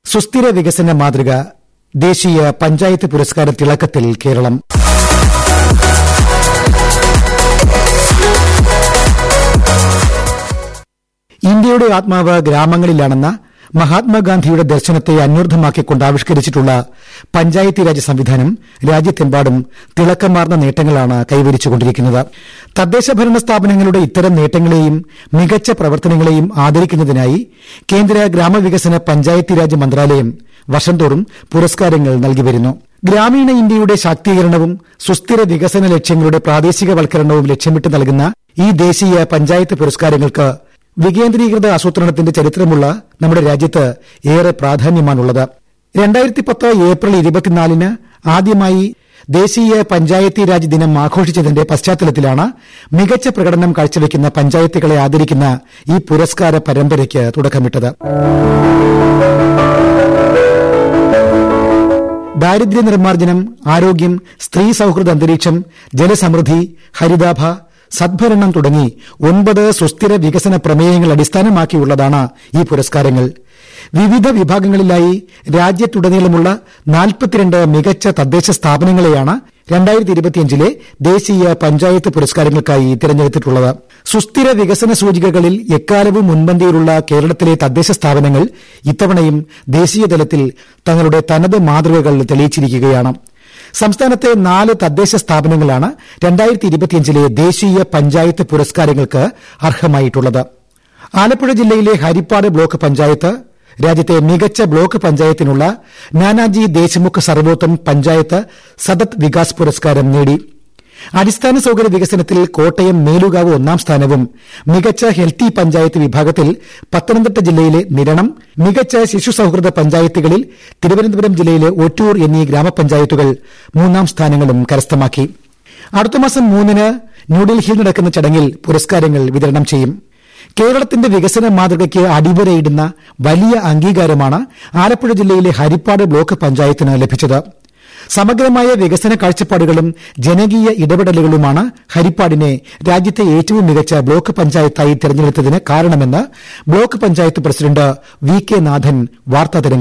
സുസ്ഥിര വികസന മാതൃക ദേശീയ പഞ്ചായത്ത് പുരസ്കാര തിളക്കത്തിൽ കേരളം ഇന്ത്യയുടെ ആത്മാവ് ഗ്രാമങ്ങളിലാണെന്ന മഹാത്മാഗാന്ധിയുടെ ദർശനത്തെ അന്വർത്ഥമാക്കിക്കൊണ്ട് ആവിഷ്കരിച്ചിട്ടുള്ള പഞ്ചായത്തി രാജ് സംവിധാനം രാജ്യത്തെമ്പാടും തിളക്കമാർന്ന നേട്ടങ്ങളാണ് കൈവരിച്ചുകൊണ്ടിരിക്കുന്നത് തദ്ദേശ ഭരണ സ്ഥാപനങ്ങളുടെ ഇത്തരം നേട്ടങ്ങളെയും മികച്ച പ്രവർത്തനങ്ങളെയും ആദരിക്കുന്നതിനായി കേന്ദ്ര ഗ്രാമവികസന പഞ്ചായത്തി രാജ് മന്ത്രാലയം വർഷം തോറും പുരസ്കാരങ്ങൾ നൽകിവരുന്നു ഗ്രാമീണ ഇന്ത്യയുടെ ശാക്തീകരണവും സുസ്ഥിര വികസന ലക്ഷ്യങ്ങളുടെ പ്രാദേശികവൽക്കരണവും ലക്ഷ്യമിട്ട് നൽകുന്ന ഈ ദേശീയ പഞ്ചായത്ത് പുരസ്കാരങ്ങൾക്ക് വികേന്ദ്രീകൃത ആസൂത്രണത്തിന്റെ ചരിത്രമുള്ള നമ്മുടെ രാജ്യത്ത് ഏറെ പ്രാധാന്യമാണുള്ളത് രണ്ടായിരത്തി പത്ത് ഏപ്രിൽ ഇരുപത്തിനാലിന് ആദ്യമായി ദേശീയ പഞ്ചായത്തി രാജ് ദിനം ആഘോഷിച്ചതിന്റെ പശ്ചാത്തലത്തിലാണ് മികച്ച പ്രകടനം കാഴ്ചവെക്കുന്ന പഞ്ചായത്തുകളെ ആദരിക്കുന്ന ഈ പുരസ്കാര പരമ്പരയ്ക്ക് തുടക്കമിട്ടത് ദാരിദ്ര്യ നിർമ്മാർജ്ജനം ആരോഗ്യം സ്ത്രീ സൌഹൃദ അന്തരീക്ഷം ജലസമൃദ്ധി ഹരിതാഭ സദ്ഭരണം തുടങ്ങി ഒൻപത് സുസ്ഥിര വികസന പ്രമേയങ്ങൾ അടിസ്ഥാനമാക്കിയുള്ളതാണ് ഈ പുരസ്കാരങ്ങൾ വിവിധ വിഭാഗങ്ങളിലായി രാജ്യത്തുടനീളമുള്ള നാൽപ്പത്തിരണ്ട് മികച്ച തദ്ദേശ സ്ഥാപനങ്ങളെയാണ് രണ്ടായിരത്തി ഇരുപത്തിയഞ്ചിലെ ദേശീയ പഞ്ചായത്ത് പുരസ്കാരങ്ങൾക്കായി തിരഞ്ഞെടുത്തിട്ടുള്ളത് സുസ്ഥിര വികസന സൂചികകളിൽ എക്കാലവും മുൻപന്തിയിലുള്ള കേരളത്തിലെ തദ്ദേശ സ്ഥാപനങ്ങൾ ഇത്തവണയും ദേശീയതലത്തിൽ തങ്ങളുടെ തനത് മാതൃകകൾ തെളിയിച്ചിരിക്കുകയാണ് സംസ്ഥാനത്തെ നാല് തദ്ദേശ സ്ഥാപനങ്ങളാണ് രണ്ടായിരത്തി ഇരുപത്തിയഞ്ചിലെ ദേശീയ പഞ്ചായത്ത് പുരസ്കാരങ്ങൾക്ക് അർഹമായിട്ടുള്ളത് ആലപ്പുഴ ജില്ലയിലെ ഹരിപ്പാട് ബ്ലോക്ക് പഞ്ചായത്ത് രാജ്യത്തെ മികച്ച ബ്ലോക്ക് പഞ്ചായത്തിനുള്ള നാനാജി ദേശ്മുഖ് സർവോത്തം പഞ്ചായത്ത് സതത് വികാസ് പുരസ്കാരം നേടി അടിസ്ഥാന സൌകര്യ വികസനത്തിൽ കോട്ടയം മേലുകാവ് ഒന്നാം സ്ഥാനവും മികച്ച ഹെൽത്തി പഞ്ചായത്ത് വിഭാഗത്തിൽ പത്തനംതിട്ട ജില്ലയിലെ നിരണം മികച്ച ശിശു സൌഹൃദ പഞ്ചായത്തുകളിൽ തിരുവനന്തപുരം ജില്ലയിലെ ഒറ്റൂർ എന്നീ ഗ്രാമപഞ്ചായത്തുകൾ മൂന്നാം സ്ഥാനങ്ങളും കരസ്ഥമാക്കി അടുത്ത മാസം മൂന്നിന് ന്യൂഡൽഹിയിൽ നടക്കുന്ന ചടങ്ങിൽ പുരസ്കാരങ്ങൾ വിതരണം ചെയ്യും കേരളത്തിന്റെ വികസന മാതൃകയ്ക്ക് അടിവരയിടുന്ന വലിയ അംഗീകാരമാണ് ആലപ്പുഴ ജില്ലയിലെ ഹരിപ്പാട് ബ്ലോക്ക് പഞ്ചായത്തിന് ലഭിച്ചത് സമഗ്രമായ വികസന കാഴ്ചപ്പാടുകളും ജനകീയ ഇടപെടലുകളുമാണ് ഹരിപ്പാടിനെ രാജ്യത്തെ ഏറ്റവും മികച്ച ബ്ലോക്ക് പഞ്ചായത്തായി തെരഞ്ഞെടുത്തതിന് കാരണമെന്ന് block panchayat president V K Nathan വാർത്താതരങ്ങളിൽ